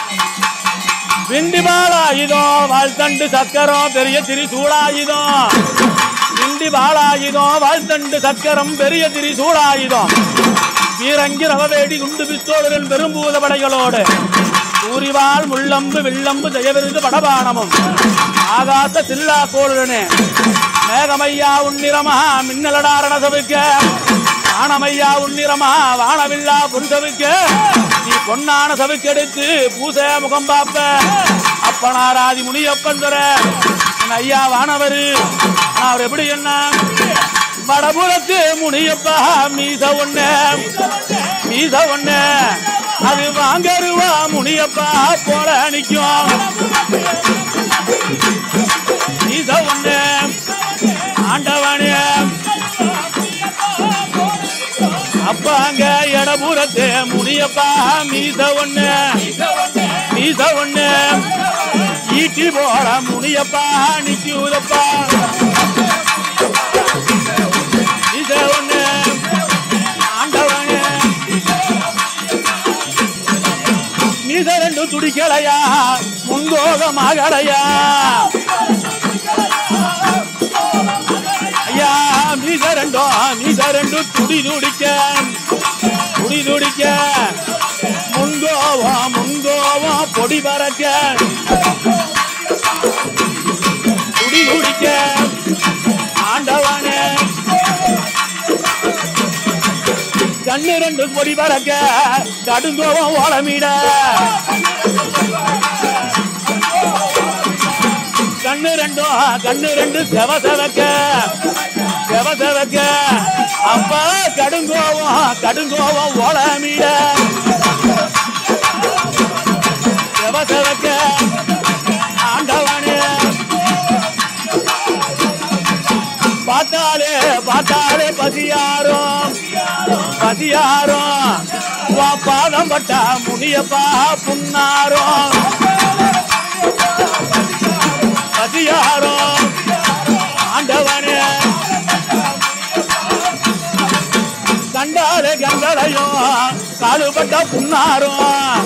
windy பாலாயுதம் வாழ்த்தண்டு சக்கரம் பெரிய திரிசூலாயுதம் windy பாலாயுதம் வாழ்த்தண்டு சக்கரம் பெரிய திரிசூலாயுதம் பீரங்கி ரவவேடி குண்டு பிஸ்தோடுகள் பெரும்பூத படைகளோடு சூரிவாள் முள்ளம்பு வில்லம்பு ஜெயவிருது படபானமும் ஆகாச சில்லா கோளுடனே மேகமையா உன்னிரமா மின்னலடாரண சபைக்க வானமையா உன்னிரமா வானவில்லா புரிசவிக்க நீ பொன்னான சபைக்கெடுத்து பூச முகம் பாப்ப அப்பனாராதி முனியப்பன் தர என் ஐயா வானவரு அவர் எப்படி என்ன வடபுறத்து முனியப்பா மீச ஒண்ணு மீச ஒண்ணு அது வாங்கருவா முனியப்பா போல நிக்கும் மீச ஒண்ணு ஆண்டவனே அப்பாங்க இடபுறத்து முனியப்பா மீச ஒண்ணு மீச ஒண்ணு ஈட்டி போல முனியப்பா நிக்குதப்பா மீச ஒண்ணு ஆண்டவனே மீச ரெண்டு துடிக்கலையா முன்கோகமாகலையா ஐயா மீச ரெண்டோ மீச ரெண்டு துடி துடிக்க துடி துடிக்க முன்கோவம் முன்கோவம் பொடி பறக்க துடி துடிக்க ஆண்டவனே கண்ணு ரெண்டு பொடி பறக்க கடுங்கோவம் ஓலமிட கண்ணு ரெண்டும் கண்ணு ரெண்டு செவ செவக்க செவ செவக்க அப்பா கடுங்கோவம் கடுங்கோவம் ஓலமிட செவ செவக்க ஆண்டவனே பார்த்தாலே பார்த்தாலே பசியாரும் பசியாரும் வா பாதம் பட்டா முனியப்பா புன்னாரும் பசியாரும் ஆண்டவனே கண்டாலே கங்களையும் காலுபட்ட புன்னாரும்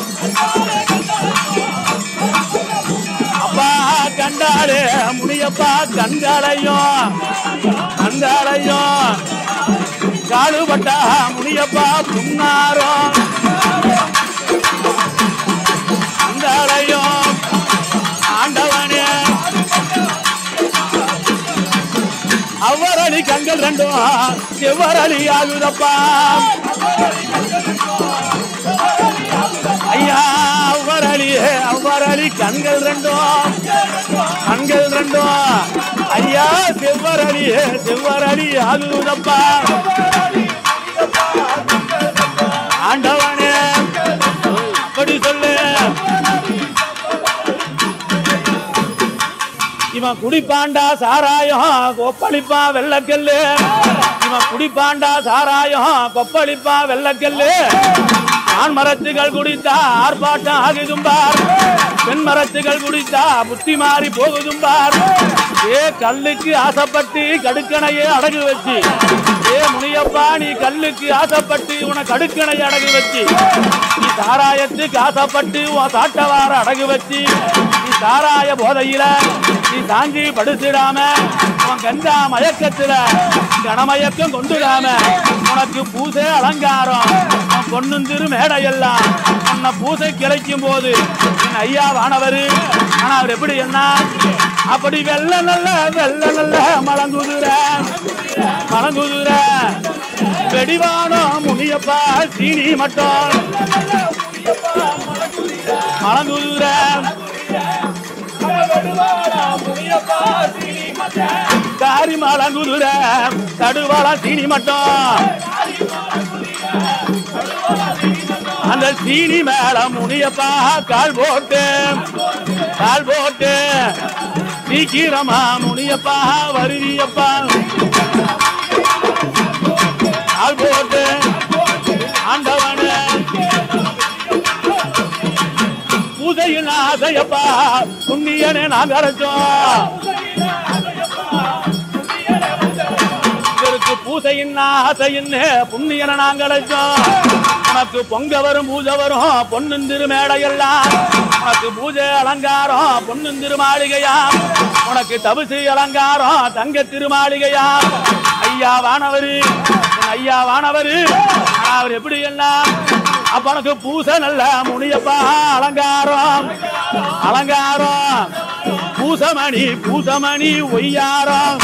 அப்பா கண்டாலே முனியப்பா கண்களையும் கண்களையும் காலுபட்டா முனியப்பா புன்னாரும் கண்களையும் ஆண்டவனே அவரளி கண்கள் ரெண்டும் செவ்வரளி ஆகுதப்பா ஐயா அவ்வரளி அவ்வரளி கண்கள் ரெண்டும் கண்கள் ரெண்டும் ஐயா செவ்வரளி செவ்வரளி ஆகுதப்பா ஆண்டவனே அப்படி சொல்லு இவன் குடிப்பாண்டா சாராயம் கொப்பளிப்பா வெள்ளக்கல்லு இவன் குடிப்பாண்டா சாராயம் கொப்பளிப்பா வெள்ளக்கல்லு ஆண் மரத்துகள் குடித்தா ஆர்ப்பாட்டம் ஆகுதும்பார் பெண் மரத்துகள் குடித்தா புத்தி மாறி போகுதும்பார் ஏ கல்லுக்கு ஆசைப்பட்டு கடுக்கணையே அடகு வச்சு ஏ முனியப்பா நீ கல்லுக்கு ஆசைப்பட்டு உன கடுக்கணையை அடகு வச்சு நீ சாராயத்துக்கு ஆசைப்பட்டு உன் சாட்டவார அடகு வச்சு நீ சாராய போதையில நீ தாங்கி படுத்திடாம உன் கஞ்சா மயக்கத்துல கனமயக்கம் கொண்டுடாம உனக்கு பூசை அலங்காரம் உன் பொண்ணுந்திரு மேடையெல்லாம் உன்னை பூசை கிடைக்கும் போது என் ஐயா வானவரு ஆனா அவர் எப்படி என்ன அப்படி வெள்ள நல்ல வெள்ள நல்ல மலங்குதுற மலங்குதுற வெடிவானோ முனியப்பா சீனி மட்டும் மலங்குதுற காரி மலங்குதுற தடுவாள சீனி மட்டும் அந்த சீனி மேல முனியப்பா கால் போட்டு கால் போட்டு சீக்கிரமா முனியப்பா வருவியப்பா கால் போட்டு ஆண்டவனே பூஜையின் ஆசையப்பா புண்ணியனே நாங்க அரைச்சோம் இதற்கு பூசையின் ஆசையின் புண்ணியனை நாங்கள் அழைச்சோம் உனக்கு பொங்க வரும் பூஜை வரும் பொண்ணுந்திரு மேடையெல்லாம் உனக்கு பூஜை அலங்காரம் பொண்ணு திருமாளிகையா உனக்கு தபசு அலங்காரம் தங்க திருமாளிகையா ஐயா வானவரு என் ஐயா வானவரு ஆனா அவர் எப்படி எல்லாம் அப்ப உனக்கு பூசை நல்ல முனியப்பா அலங்காரம் அலங்காரம் பூசமணி பூசமணி ஒய்யாரம்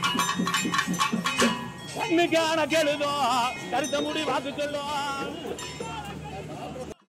கண்ணுக்கான கெழுதோ கருத்த முடி வாக்கு சொல்லும்